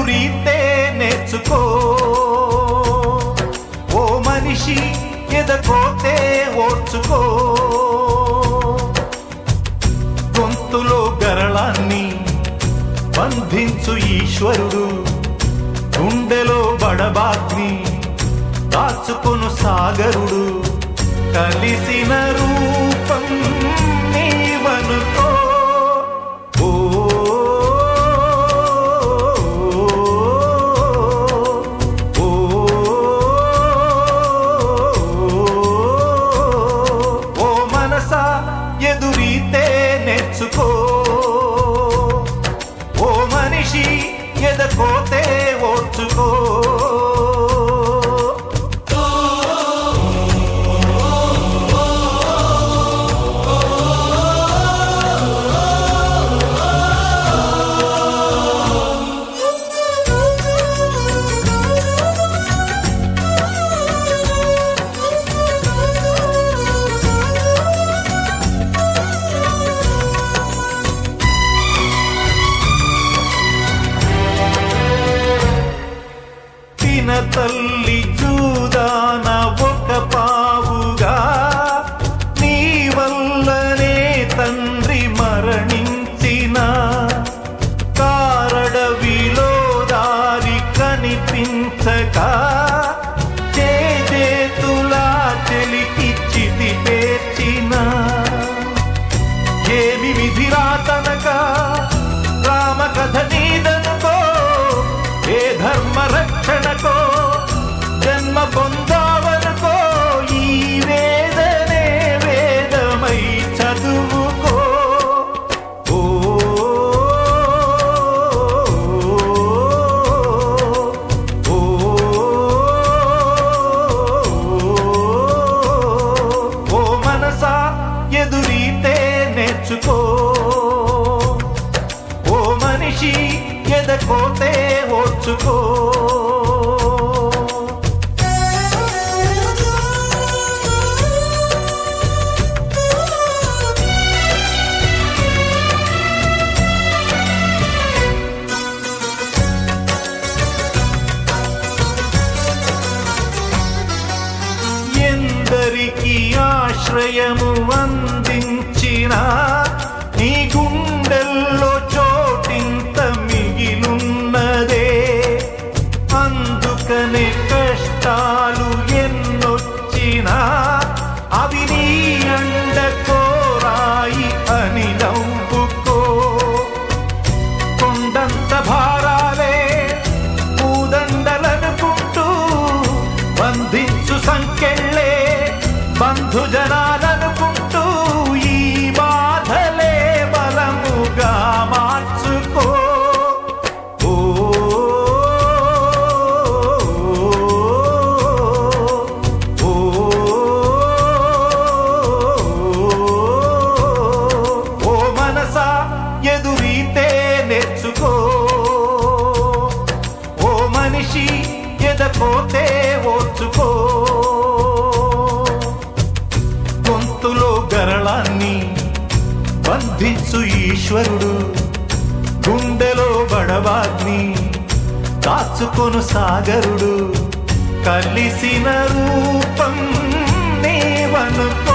ఎదురీతే నేర్చుకో ఓ మనిషి ఎదకోతే ఓర్చుకో గొంతులో గరళాన్ని బంధించు ఈశ్వరుడు గుండెలో బడబాగ్ని దాచుకొను సాగరుడు కలిసిన రూపం నీవనుకో ఓ ఓ ఓ మనసా ఎదురీతే నేర్చుకో ఓ మనిషి ఎదకోతే ఓర్చుకో తిన తల్లి చూదాన ఒక పావుగా నీ వల్లనే తండ్రి మరణించిన కారడవిలో దారి కనిపించక చేతులా చెలికి చితి పేర్చిన ఏమి విధిరాతనక రామ కథ నీదనుకో ఏ ధర్మ రక్షణకో జన్మ పొందావనుకో ఈ వేదనే వేదమై చదువుకో ఓ ఓ ఓ మనసా ఎదురీతే నేర్చుకో ఓ మనిషి ఎదకోతే ఓర్చుకో ఎందరికి ఆశ్రయము అందించిన నీ గుండెల్లో చోటింత మిగిలున్నదే అందుకనే కష్టాలు ఎన్నొచ్చినా అవి నీ అండ కోరాయి అని నవ్వుకో కొండంత భారాలే పూదండలనుకుంటూ బంధించు సంకెళ్ళే బంధుజనాలనుకుంటూ ఈ బాధలే బలముగా మార్చుకో ఓ ఓ ఓ మనసా ఎదురీతే నేర్చుకో ఓ మనిషి ఎదకోతే ఓర్చుకో గొంతులో గరళాన్ని బంధించు ఈశ్వరుడు గుండెలో బడవాగ్ని దాచుకొను సాగరుడు కలిసిన రూపం నీవనుకో